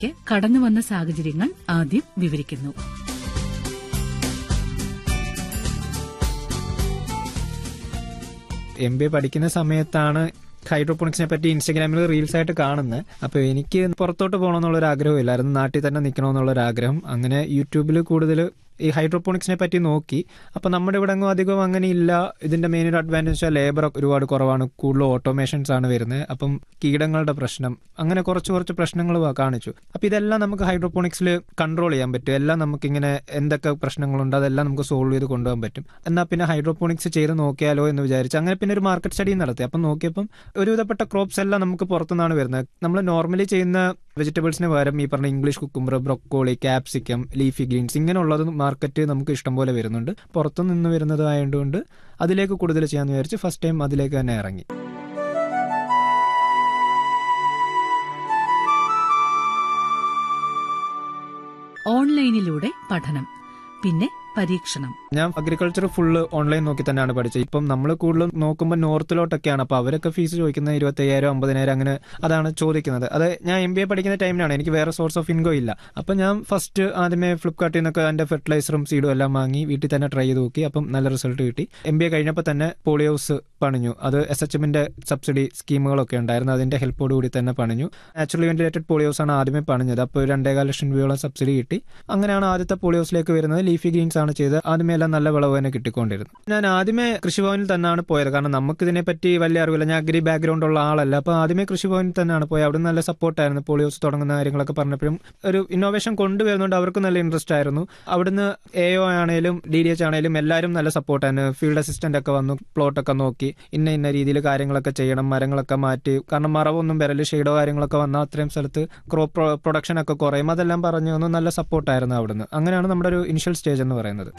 കടന്നുവന്ന സാഹചര്യങ്ങൾ ആദ്യം വിവരിക്കുന്നു എം ബി എ പഠിക്കുന്ന സമയത്താണ് ഹൈഡ്രോപോണിക്സിനെ പറ്റി ഇൻസ്റ്റഗ്രാമിൽ റീൽസ് ആയിട്ട് കാണുന്നത് അപ്പൊ എനിക്ക് പുറത്തോട്ട് പോകണമെന്നുള്ളൊരു ആഗ്രഹമില്ലായിരുന്നു നാട്ടിൽ തന്നെ നിൽക്കണമെന്നുള്ളൊരു ആഗ്രഹം അങ്ങനെ യൂട്യൂബിൽ കൂടുതൽ ഈ ഹൈഡ്രോപോണിക്സിനെ പറ്റി നോക്കി അപ്പൊ നമ്മുടെ ഇവിടെ അങ്ങും അധികം അങ്ങനെ ഇല്ല ഇതിന്റെ മെയിൻ ഒരു അഡ്വാൻറ്റേജ് വെച്ചാൽ ലേബർ ഒരുപാട് കുറവാണ് കൂടുതൽ ഓട്ടോമേഷൻസ് ആണ് വരുന്നത് അപ്പം കീടങ്ങളുടെ പ്രശ്നം അങ്ങനെ കുറച്ച് കുറച്ച് പ്രശ്നങ്ങൾ കാണിച്ചു അപ്പൊ ഇതെല്ലാം നമുക്ക് ഹൈഡ്രോപോണിക്സിൽ കൺട്രോൾ ചെയ്യാൻ പറ്റും എല്ലാം നമുക്ക് ഇങ്ങനെ എന്തൊക്കെ പ്രശ്നങ്ങളുണ്ട് അതെല്ലാം നമുക്ക് സോൾവ് ചെയ്ത് കൊണ്ടുപോകാൻ പറ്റും എന്നാൽ പിന്നെ ഹൈഡ്രോപോണിക്സ് ചെയ്ത് നോക്കിയാലോ എന്ന് വിചാരിച്ചു അങ്ങനെ പിന്നെ ഒരു മാർക്കറ്റ് സ്റ്റഡി നടത്തി അപ്പം നോക്കിയപ്പം ഒരുവിധപ്പെട്ട ക്രോപ്സ് എല്ലാം നമുക്ക് പുറത്തുനിന്നാണ് വരുന്നത് നമ്മൾ നോർമലി ചെയ്യുന്ന വെജിറ്റബിൾസിന് പകരം ഈ പറഞ്ഞ English cucumber broccoli capsicum leafy greens ഇങ്ങനെയുള്ളത് മാർക്കറ്റ് നമുക്ക് ഇഷ്ടംപോലെ വരുന്നുണ്ട് പുറത്തു നിന്ന് വരുന്നതായതുകൊണ്ട് അതിലേക്ക് കൂടുതൽ ചെയ്യാന്ന് വിചാരിച്ച് ഫസ്റ്റ് ടൈം അതിലേക്ക് തന്നെ ഇറങ്ങി ഓൺലൈനിലൂടെ പഠനം പിന്നെ പരീക്ഷണം ഞാൻ അഗ്രികൾച്ചർ ഫുള്ള് ഓൺലൈൻ നോക്കി തന്നെയാണ് പഠിച്ചത് ഇപ്പം നമ്മൾ കൂടുതലും നോക്കുമ്പോൾ നോർത്തിലോട്ടൊക്കെയാണ് അപ്പൊ അവരൊക്കെ ഫീസ് ചോദിക്കുന്നത് ഇരുപത്തി അയ്യായിരം അമ്പതിനായിരം അങ്ങനെ അതാണ് ചോദിക്കുന്നത് അത് ഞാൻ എം ബി എ പഠിക്കുന്ന ടൈമിലാണ് എനിക്ക് വേറെ സോഴ്സ് ഓഫ് ഇൻകം ഇല്ല അപ്പൊ ഞാൻ ഫസ്റ്റ് ആദ്യമേ ഫ്ലിപ്കാർട്ടിൽ നിന്നൊക്കെ എന്റെ ഫെർട്ടിലൈസറും സീഡും എല്ലാം വാങ്ങി വീട്ടിൽ തന്നെ ട്രൈ ചെയ്ത് നോക്കി അപ്പം നല്ല റിസൾട്ട് കിട്ടി എം ബി എ കഴിഞ്ഞപ്പോൾ തന്നെ പോളിയോസ് പണിഞ്ഞു അത് എസ് എച്ച് എമ്മിന്റെ സബ്സിഡി സ്കീമുകളൊക്കെ ഉണ്ടായിരുന്നു അതിന്റെ ഹെൽപ്പോട് കൂടി തന്നെ പണിഞ്ഞു നാച്ചുറലി വെന്റിലേറ്റഡ് പോളിയോസ് ആണ് ആദ്യമേ പണിഞ്ഞത് അപ്പോൾ രണ്ടേകാൽ ലക്ഷം രൂപയോളം സബ്സിഡി കിട്ടി അങ്ങനെയാണ് ആദ്യത്തെ പോളിയോസിലേക്ക് വരുന്നത് ലീഫി ഗ്രീൻസ് ആണ് ചെയ്തത് ആദ്യമേ എല്ലാം നല്ല വിളവ് തന്നെ കിട്ടിക്കൊണ്ടിരുന്നു ഞാൻ ആദ്യമേ കൃഷിഭവനിൽ തന്നെയാണ് പോയത് കാരണം നമുക്ക് ഇതിനെപ്പറ്റി വലിയ അറിവില്ല ഞാൻ അഗ്രി ബാക്ക്ഗ്രൗണ്ട് ഉള്ള ആളല്ല അപ്പൊ ആദ്യമേ കൃഷിഭവനിൽ തന്നെയാണ് പോയത് അവിടെ നല്ല സപ്പോർട്ടായിരുന്നു പോളിയോസ് തുടങ്ങുന്ന കാര്യങ്ങളൊക്കെ പറഞ്ഞപ്പോഴും ഒരു ഇന്നോവേഷൻ കൊണ്ടുവരുന്നുണ്ട് അവർക്ക് നല്ല ഇൻട്രസ്റ്റ് ആയിരുന്നു അവിടുന്ന് എ ഒ ആണേലും ഡി ഡി എച്ച് ആണേലും എല്ലാവരും നല്ല സപ്പോർട്ടായിരുന്നു ഫീൽഡ് അസിസ്റ്റന്റ് ഒക്കെ വന്നു പ്ലോട്ടൊക്കെ നോക്കി ഇന്ന ഇന്ന രീതിയിൽ കാര്യങ്ങളൊക്കെ ചെയ്യണം മരങ്ങളൊക്കെ മാറ്റി കാരണം മറവൊന്നും വരല് ഷെയ്ഡോ കാര്യങ്ങളൊക്കെ വന്നാൽ അത്രയും സ്ഥലത്ത് ക്രോപ്പ് പ്രൊഡക്ഷൻ ഒക്കെ കുറയും അതെല്ലാം പറഞ്ഞു തന്നു നല്ല സപ്പോർട്ടായിരുന്നു അവിടുന്ന് അങ്ങനെയാണ് നമ്മുടെ ഒരു ഇനിഷ്യൽ സ്റ്റേജ് എന്ന് പറയുന്നത്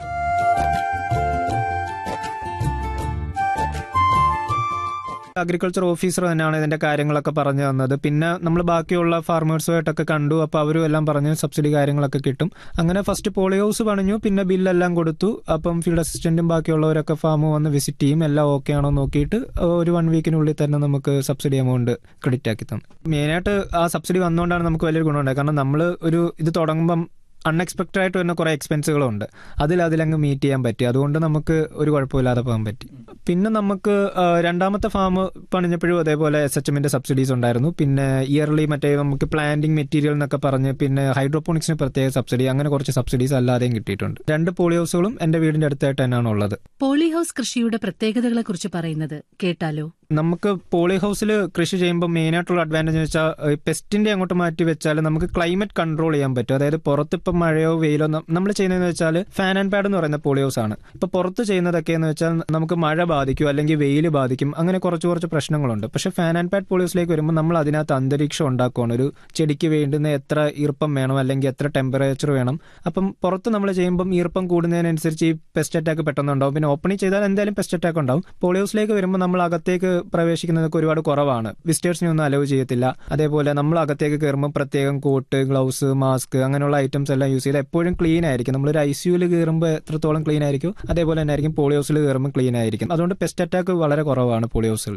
അഗ്രികൾച്ചർ ഓഫീസർ തന്നെയാണ് ഇതിന്റെ കാര്യങ്ങളൊക്കെ പറഞ്ഞു തന്നത് പിന്നെ നമ്മൾ ബാക്കിയുള്ള ഫാർമേഴ്സുമായിട്ടൊക്കെ കണ്ടു അപ്പോൾ അവരും എല്ലാം പറഞ്ഞു സബ്സിഡി കാര്യങ്ങളൊക്കെ കിട്ടും അങ്ങനെ ഫസ്റ്റ് പോളിയോ ഹൗസ് പണിഞ്ഞു പിന്നെ ബില്ലെല്ലാം കൊടുത്തു അപ്പം ഫീൽഡ് അസിസ്റ്റന്റും ബാക്കിയുള്ളവരൊക്കെ ഫാം വന്ന് വിസിറ്റ് ചെയ്യും എല്ലാം ഓക്കെ ആണോ നോക്കിയിട്ട് ഒരു വൺ വീക്കിനുള്ളിൽ തന്നെ നമുക്ക് സബ്സിഡി എമൗണ്ട് ക്രെഡിറ്റ് ആക്കി തന്നു മെയിനായിട്ട് ആ സബ്സിഡി വന്നുകൊണ്ടാണ് നമുക്ക് വലിയൊരു ഗുണമുണ്ടായത് കാരണം നമ്മൾ ഒരു ഇത് തുടങ്ങുമ്പം അൺഎക്സ്പെക്റ്റഡ് ആയിട്ട് വരുന്ന കുറെ എക്സ്പെൻസുകളുണ്ട് അതിൽ അതിലങ്ങ് മീറ്റ് ചെയ്യാൻ പറ്റി അതുകൊണ്ട് നമുക്ക് ഒരു കുഴപ്പമില്ലാതെ പോകാൻ പറ്റി പിന്നെ നമുക്ക് ആ, രണ്ടാമത്തെ ഫാം പണിഞ്ഞപ്പോഴും അതേപോലെ എസ് എച്ച് എമ്മിന്റെ സബ്സിഡീസ് ഉണ്ടായിരുന്നു പിന്നെ ഇയർലി മറ്റേ നമുക്ക് പ്ലാന്റിംഗ് മെറ്റീരിയൽ എന്നൊക്കെ പറഞ്ഞ് പിന്നെ ഹൈഡ്രോപോണിക്സിന് പ്രത്യേക സബ്സിഡി അങ്ങനെ കുറച്ച് സബ്സിഡീസ് അല്ലാതെയും കിട്ടിയിട്ടുണ്ട് രണ്ട് പോളി ഹൗസുകളും എന്റെ വീടിന്റെ അടുത്തായിട്ട് തന്നെയാണ് ഉള്ളത് പോളി ഹൌസ് കൃഷിയുടെ പ്രത്യേകതകളെക്കുറിച്ച് പറയുന്നത് കേട്ടാലോ നമുക്ക് പോളി ഹൗസിൽ കൃഷി ചെയ്യുമ്പോൾ മെയിൻ ആയിട്ടുള്ള അഡ്വാൻറ്റേജ് എന്ന് വെച്ചാൽ പെസ്റ്റിന്റെ അങ്ങോട്ട് മാറ്റി വെച്ചാൽ നമുക്ക് ക്ലൈമറ്റ് കൺട്രോൾ ചെയ്യാൻ പറ്റും അതായത് പുറത്ത് ഇപ്പം മഴയോ വെയിലോ നമ്മൾ ചെയ്യുന്നതെന്ന് വെച്ചാൽ ഫാൻ ആൻഡ് പാഡ് എന്ന് പറയുന്ന പോളി ഹൗസ് ആണ് ഇപ്പൊ പുറത്ത് ചെയ്യുന്നതൊക്കെ എന്ന് വെച്ചാൽ നമുക്ക് മഴ ബാധിക്കും അല്ലെങ്കിൽ വെയിൽ ബാധിക്കും അങ്ങനെ കുറച്ച് കുറച്ച് പ്രശ്നങ്ങളുണ്ട് പക്ഷെ ഫാൻ ആൻഡ് പാഡ് പോളി ഹൗസിലേക്ക് വരുമ്പോൾ നമ്മൾ അതിനകത്ത് അന്തരീക്ഷം ഉണ്ടാക്കുകയാണ് ഒരു ചെടിക്ക് വേണ്ടുന്ന എത്ര ഈർപ്പം വേണം അല്ലെങ്കിൽ എത്ര ടെമ്പറേച്ചർ വേണം അപ്പം പുറത്ത് നമ്മൾ ചെയ്യുമ്പം ഈർപ്പം കൂടുന്നതിനനുസരിച്ച് ഈ പെസ്റ്റ് അറ്റാക്ക് പെട്ടെന്ന് ഉണ്ടാവും പിന്നെ ഓപ്പണിംഗ് ചെയ്താൽ എന്തായാലും പെസ്റ്റ് അറ്റാക്ക് ഉണ്ടാവും പോളി ഹൗസിലേക്ക് വരുമ്പോൾ നമ്മൾ അകത്തേക്ക് പ്രവേശിക്കുന്നതൊക്കെ ഒരുപാട് കുറവാണ് വിസിറ്റേഴ്സിനെ ഒന്നും അലവ് ചെയ്യത്തില്ല അതേപോലെ നമ്മൾ അകത്തേക്ക് കയറുമ്പോൾ പ്രത്യേകം കോട്ട് ഗ്ലൗസ് മാസ്ക് അങ്ങനെയുള്ള ഐറ്റംസ് എല്ലാം യൂസ് ചെയ്ത് എപ്പോഴും ക്ലീൻ ആയിരിക്കും നമ്മളൊരു ഐ സിയുയിൽ കയറുമ്പോൾ എത്രത്തോളം ക്ലീൻ ആയിരിക്കും അതേപോലെ തന്നെ ആയിരിക്കും പോളി ഹൗസിൽ കയറുമ്പോൾ ക്ലീൻ ആയിരിക്കും അതുകൊണ്ട് പെസ്റ്റ് അറ്റാക്ക് വളരെ കുറവാണ് പോളി ഹൗസിൽ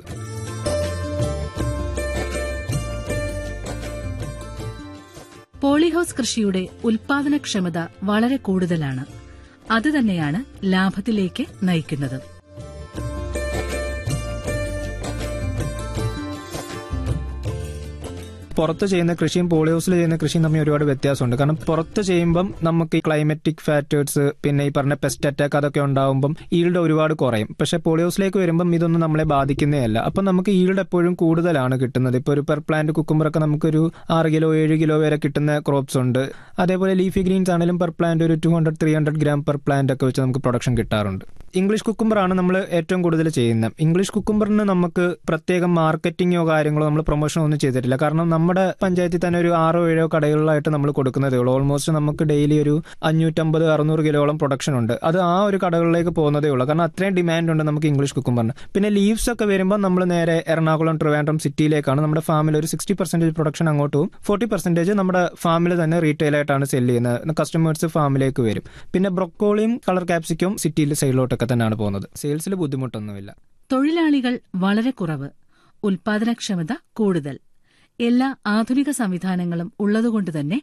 പോളി ഹൌസ് കൃഷിയുടെ ഉൽപാദനക്ഷമത വളരെ കൂടുതലാണ് അതുതന്നെയാണ് ലാഭത്തിലേക്ക് നയിക്കുന്നത് പുറത്ത് ചെയ്യുന്ന കൃഷിയും പോളി ഹൗസിൽ ചെയ്യുന്ന കൃഷിയും തമ്മിൽ ഒരുപാട് വ്യത്യാസമുണ്ട് കാരണം പുറത്ത് ചെയ്യുമ്പം നമുക്ക് ഈ ക്ലൈമറ്റിക് ഫാക്ടേഴ്സ് പിന്നെ ഈ പറഞ്ഞ പെസ്റ്റ് അറ്റാക്ക് അതൊക്കെ ഉണ്ടാവുമ്പം ഈൽഡ് ഒരുപാട് കുറയും പക്ഷെ പോളി ഹൗസിലേക്ക് വരുമ്പം ഇതൊന്നും നമ്മളെ ബാധിക്കുന്നേ അല്ല അപ്പം നമുക്ക് ഈൽഡ് എപ്പോഴും കൂടുതലാണ് കിട്ടുന്നത് ഇപ്പോൾ ഒരു പെർ പ്ലാന്റ് കുക്കുമ്പറൊക്കെ നമുക്കൊരു ആറ് കിലോ ഏഴ് കിലോ വരെ കിട്ടുന്ന ക്രോപ്സ് ഉണ്ട് അതേപോലെ ലീഫി ഗ്രീൻസ് ആണെങ്കിലും പെർ പ്ലാന്റ് ഒരു two hundred three hundred gram per plant ഒക്കെ വെച്ച് നമുക്ക് പ്രൊഡക്ഷൻ കിട്ടാറുണ്ട് ഇംഗ്ലീഷ് കുക്കുംബറാണ് നമ്മൾ ഏറ്റവും കൂടുതൽ ചെയ്യുന്നത് ഇംഗ്ലീഷ് കുക്കുംബറിന് നമുക്ക് പ്രത്യേകം മാർക്കറ്റിങ്ങോ കാര്യങ്ങളോ നമ്മൾ പ്രൊമോഷനോ ഒന്നും ചെയ്തിട്ടില്ല കാരണം നമ്മുടെ പഞ്ചായത്തിൽ തന്നെ ഒരു ആറോ ഏഴോ കടകളിലായിട്ട് നമ്മൾ കൊടുക്കുന്നതേ ഉള്ളൂ ഓൾമോസ്റ്റ് നമുക്ക് ഡെയിലി ഒരു അഞ്ഞൂറ്റമ്പത് അറുന്നൂറ് കിലോളം പ്രൊഡക്ഷൻ ഉണ്ട് അത് ആ ഒരു കടകളിലേക്ക് പോകുന്നതേ ഉള്ളൂ കാരണം അത്രയും ഡിമാൻഡ് ഉണ്ട് നമുക്ക് ഇംഗ്ലീഷ് കുക്കുംബറിന് പിന്നെ ലീവ്സ് ഒക്കെ വരുമ്പോൾ നമ്മൾ നേരെ എറണാകുളം ട്രിവാൻഡ്രം സിറ്റിയിലേക്കാണ് നമ്മുടെ ഫാമിൽ ഒരു സിക്സ്റ്റി പെർസെന്റേജ് പ്രൊഡക്ഷൻ അങ്ങോട്ട് പോകും ഫോർട്ടി പെർസെന്റേജ് നമ്മുടെ ഫാമിൽ തന്നെ റീറ്റെയിൽ ആയിട്ടാണ് സെല് ചെയ്യുന്നത് കസ്റ്റമേഴ്സ് ഫാമിലേക്ക് വരും പിന്നെ ബ്രൊക്കോളിയും കളർ ക്യാപ്സിക്കും സിറ്റിയിൽ സൈഡിലോട്ടൊക്കെ തന്നെയാണ് പോകുന്നത് സെയിൽസിൽ ബുദ്ധിമുട്ടൊന്നുമില്ല തൊഴിലാളികൾ വളരെ കുറവ് ഉൽപാദനക്ഷമത കൂടുതൽ എല്ലാ ആധുനിക സംവിധാനങ്ങളും ഉള്ളതുകൊണ്ട് തന്നെ